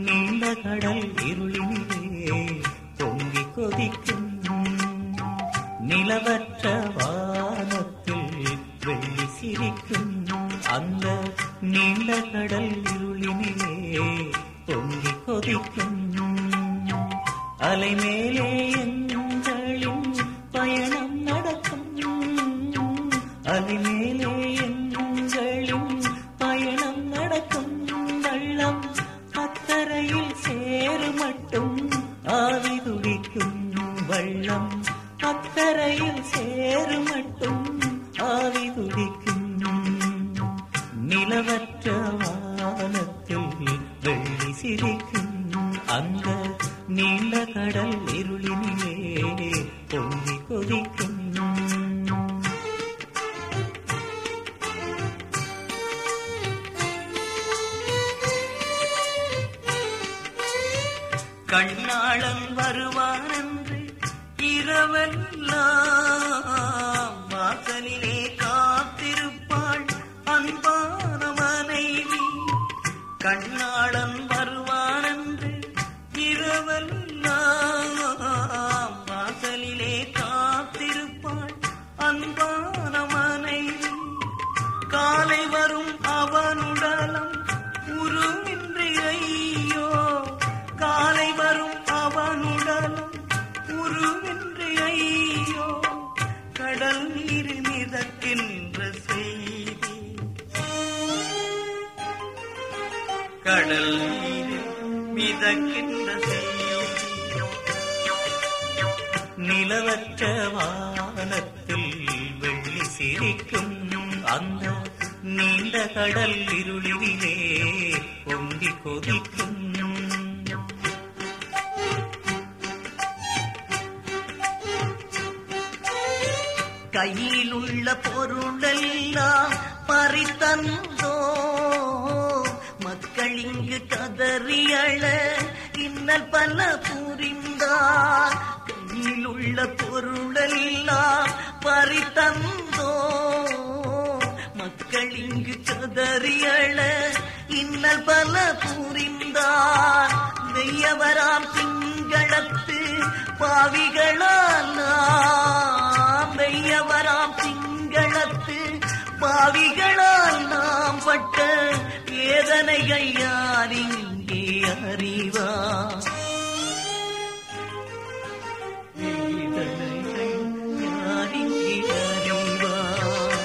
நீண்ட கடல் இருளினிலே பொங்கி கொதிக்கும் நிலவற்ற வானத்தில் வெள்ளி சிரிக்கும் அந்த நீண்ட கடல் இருளினிலே பொங்கி கொதிக்கும் அலைமேலே எங்களின் பயணம் நடக்கும் அலைமேலே எங்களின் பயணம் நடக்கும் வெள்ளம் அக்கரையில் சேரு மட்டும் ஆவி துடிக்கும் வெள்ளம் அக்கரையில் சேரு மட்டும் ஆவி துடிக்கும் நிலவற்ற வானத்தில் வெள்ளி சிரிக்கும் அந்த நீண்ட கடல் இருளினிலே பொங்கி கொதிக்கும் கண்ணாளன் வருவான் என்று இரவெல்லாம் வாசலிலே காத்திருப்பாள் அன்பான மனைவி கண்ணாளன் வருவான் என்று இரவெல்லாம் வாசலிலே காத்திருப்பாள் அன்பான மனைவி காலை வரும் அவனுடலம் உருவின்றி ஐயோ காலை வரும் அவனுடலம் உருவின்றி ஐயோ கடல் நீர் மிதக்கின்ற செய்தி கடல் நீர் மிதக்கின்ற செய்தி நிலவற்ற வானத்தில் வெள்ளி சிரிக்கும் அந்த நீண்ட கடல் இருளிலே பொங்கி கொதிக்கும் கையில் உள்ள பொருளெல்லாம் பறித்தந்தோ மக்கள் இங்கு கதறியழ இன்னல் பல புரிந்தார் கையில் உள்ள பொருளெல்லாம் பறித்தந்தோ மக்கள் இங்கு கதறியழ இன்னல் பல புரிந்தார் வெய்யவராம் திங்களத்து பாவிகளால் நாம் வெய்யவராம் திங்களத்து பாவிகளால் நாம் பட்ட வேதனைகள் யார் இங்கே அறிவார் வேதனைகள் யார் இங்கே அறிவார்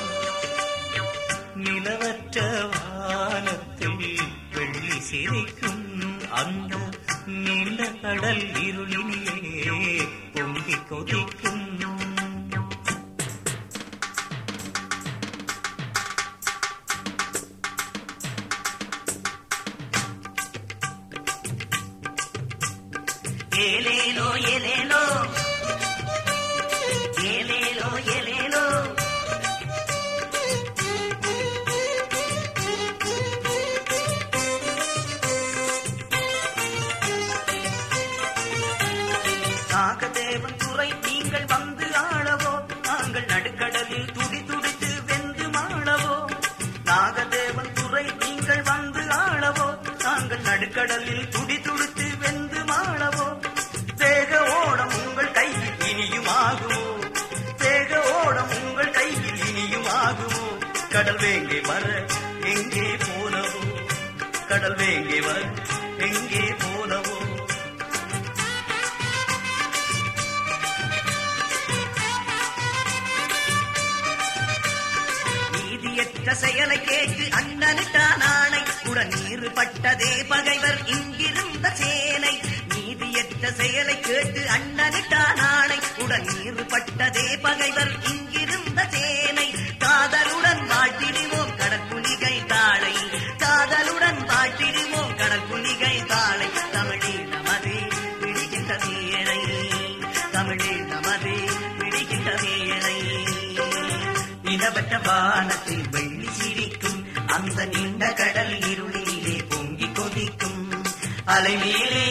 நிலவற்ற வானத்தில் வெள்ளி சிரிக்கும் அந்த நீண்ட கடல் இருளினிலே பொங்கி கொதிக்கும் ஏலேலோ ஏலேலோ ஏலேலோ ஏலேலோ நாகதேவன் துறை நீங்கள் வந்து ஆளவோ நாங்கள் நடுக்கடலில் துடி துடித்து வெந்து மாளவோ நாகதேவன் துறை நீங்கள் வந்து ஆளவோ நாங்கள் நடுக்கடலில் துடி துடித்து வெந்து மாளவோ வேக ஓடம் உங்கள் கையில் இனியும் ஆகுமோ வேக ஓடம் உங்கள் கையில் இனியும் ஆகுமோ கடல் வேங்கை வர எங்கே போனவோ கடல் வேங்கை வர எங்கே போனவோ நீதியற்ற செயலை கேட்டு அண்ணனுட்டான் ஆணை உடன் நீர் பட்டதே பகைவர் இங்கிருந்த சேனை நீதியற்ற செயலை கேட்டு அண்ணனுட்டான் ஆணை உடன் நீர் பட்டதே பகைவர் இங்கிருந்த சேனை காதலுடன் வாழ்த்திடுவோம் கடற்குலிகை தாளை காதலுடன் வாழ்த்திடுவோம் கடற்குலிகை தாளை தமிழே நமதே விடுகின்ற வேளை தமிழே நமதே விடுகின்ற வேளை நிலவற்ற வானத்தில் வெள்ளி சிரிக்கும் அந்த நீண்ட கடல் இருளிலே பொங்கி கொதிக்கும் அலை மேலே